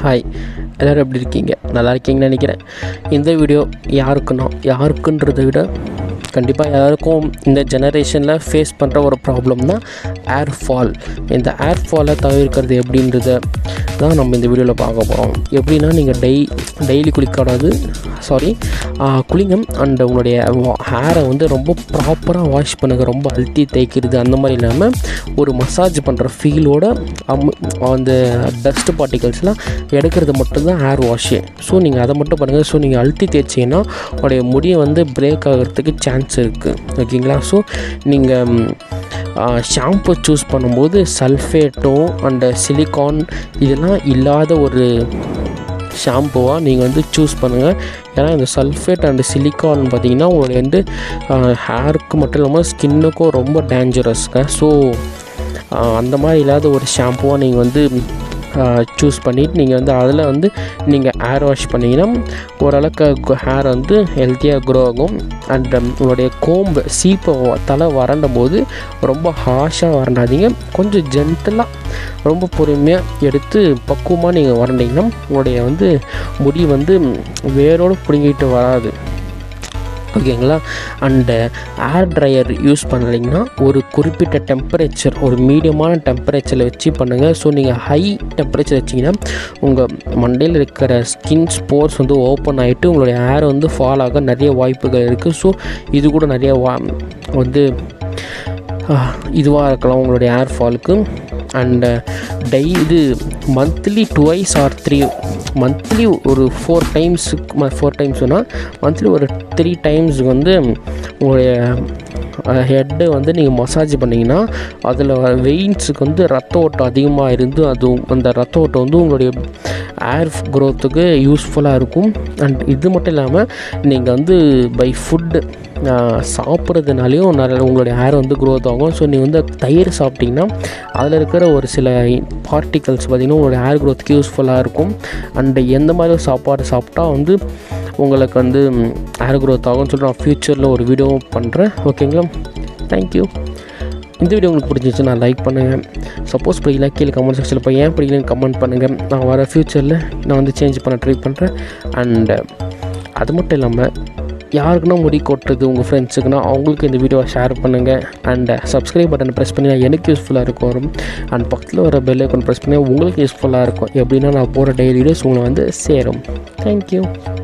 hi எல்லோரும் எப்படி இருக்கீங்க நல்லா இருக்கீங்கன்னு நினைக்கிறேன் இந்த வீடியோ யாருக்குன்னா யாருக்குன்றதை விட கண்டிப்பாக எல்லாருக்கும் இந்த ஜெனரேஷனில் ஃபேஸ் பண்ணுற ஒரு ப்ராப்ளம் தான் ஏர் ஃபால் இந்த ஏர் ஃபாலை தவிர்க்கிறது எப்படின்றத தான் நம்ம இந்த வீடியோவில் பார்க்க போகிறோம் எப்படின்னா நீங்கள் டெய் டெய்லி குளிக்கூடாது சாரி குளிங்க அண்ட் உங்களுடைய ஹேரை வந்து ரொம்ப ப்ராப்பராக வாஷ் பண்ணுங்கள் ரொம்ப அழுத்தி தேய்க்கிறது அந்த மாதிரி இல்லாமல் ஒரு மசாஜ் பண்ணுற ஃபீலோட அம் அந்த டஸ்ட் பார்ட்டிகல்ஸ்லாம் எடுக்கிறது மட்டும்தான் ஹேர் வாஷு ஸோ நீங்கள் அதை மட்டும் பண்ணுங்கள் ஸோ நீங்கள் அழுத்தி தேய்ச்சிங்கன்னா உங்களுடைய முடியை வந்து பிரேக் ஆகிறதுக்கு சான்ஸ் இருக்குது ஓகேங்களா ஸோ நீங்கள் ஷாம்பு சூஸ் பண்ணும்போது சல்ஃபேட்டோ அண்டு சிலிகான் இதெல்லாம் இல்லாத ஒரு ஷாம்புவாக நீங்கள் வந்து சூஸ் பண்ணுங்கள் ஏன்னா இந்த சல்ஃபேட் அண்டு சிலிக்கான் பார்த்தீங்கன்னா உங்களுடைய வந்து ஹேருக்கு மட்டும் இல்லாமல் ஸ்கின்னுக்கும் ரொம்ப டேஞ்சரஸ்ங்க ஸோ அந்த மாதிரி இல்லாத ஒரு ஷாம்புவாக நீங்கள் வந்து சூஸ் பண்ணிவிட்டு நீங்கள் வந்து அதில் வந்து நீங்கள் ஹேர் வாஷ் பண்ணிங்கன்னா ஓரளவுக்கு ஹேர் வந்து ஹெல்த்தியாக க்ரோ ஆகும் அண்ட் உங்களுடைய கோம்பு சீப்பை தலை வறண்டும் போது ரொம்ப ஹாஷாக வறண்டாதீங்க கொஞ்சம் ஜென்டலாக ரொம்ப பொறுமையாக எடுத்து பக்குவமாக நீங்கள் வறண்டிங்கன்னா உங்களுடைய வந்து முடி வந்து வேரோடு பிடுங்கிட்டு வராது ஓகேங்களா அண்டு ஏர் ட்ரையர் யூஸ் பண்ணலைங்கன்னா ஒரு குறிப்பிட்ட டெம்பரேச்சர் ஒரு மீடியமான டெம்பரேச்சரில் வச்சு பண்ணுங்கள் ஸோ நீங்கள் ஹை டெம்பரேச்சர் வச்சிங்கன்னா உங்கள் மண்டையில் இருக்கிற ஸ்கின் ஸ்போர்ஸ் வந்து ஓப்பன் ஆகிட்டு உங்களுடைய ஏர் வந்து ஃபால் ஆக நிறைய வாய்ப்புகள் இருக்குது ஸோ இது கூட நிறைய வா வந்து இதுவாக இருக்கலாம் உங்களுடைய ஏர் ஃபாலுக்கு அண்டு டெய் இது monthly twice or three monthly ஒரு ஃபோர் டைம்ஸுக்கு ஃபோர் டைம்ஸ்னால் மந்த்லி ஒரு த்ரீ டைம்ஸுக்கு வந்து உங்களுடைய ஹெட்டை வந்து நீங்கள் மசாஜ் பண்ணிங்கன்னா அதில் வெயின்ஸுக்கு வந்து ரத்த ஓட்டம் அதிகமாக இருந்து அது அந்த ரத்த ஓட்டம் வந்து உங்களுடைய ஏர் க்ரோத்துக்கு யூஸ்ஃபுல்லாக இருக்கும் அண்ட் இது மட்டும் இல்லாமல் நீங்கள் வந்து பை ஃபுட்டு சாப்பிட்றதுனாலையும் நிறைய உங்களுடைய ஹேர் வந்து க்ரோத் ஆகும் ஸோ நீங்கள் வந்து தயிர் சாப்பிட்டிங்கன்னா அதில் இருக்கிற ஒரு சில பார்ட்டிகல்ஸ் பார்த்திங்கன்னா உங்களுடைய ஹேர் க்ரோத்துக்கு யூஸ்ஃபுல்லாக இருக்கும் அண்டு எந்த மாதிரி சாப்பாடு சாப்பிட்டா வந்து உங்களுக்கு வந்து ஹேர் க்ரோத் ஆகும்னு சொல்லிட்டு நான் ஃப்யூச்சரில் ஒரு வீடியோவும் பண்ணுறேன் ஓகேங்களா தேங்க்யூ இந்த வீடியோ உங்களுக்கு பிடிச்சிச்சு நான் லைக் பண்ணுங்கள் சப்போஸ் பிடிக்கல கீழே கமெண்ட் செக்ஷனில் போய் ஏன் பிடிக்கலன்னு கமெண்ட் பண்ணுங்கள் நான் வர ஃப்யூச்சரில் நான் வந்து சேஞ்ச் பண்ண ட்ரை பண்ணுறேன் அண்டு அது மட்டும் இல்லாமல் யாருக்குன்னா முடி கொட்டுறது உங்கள் ஃப்ரெண்ட்ஸுக்குன்னா அவங்களுக்கு இந்த வீடியோவை ஷேர் பண்ணுங்கள் அண்ட் சப்ஸ்கிரைப் பட்டன் ப்ரெஸ் பண்ணி எனக்கு யூஸ்ஃபுல்லாக இருக்கும் வரும் அண்ட் பக்கத்தில் வர பெல் ஐக்கன் ப்ரெஸ் பண்ணி உங்களுக்கு யூஸ்ஃபுல்லாக இருக்கும் எப்படின்னா நான் போகிற டெய்லி வீடியோஸ் உங்களை வந்து சேரும் தேங்க்யூ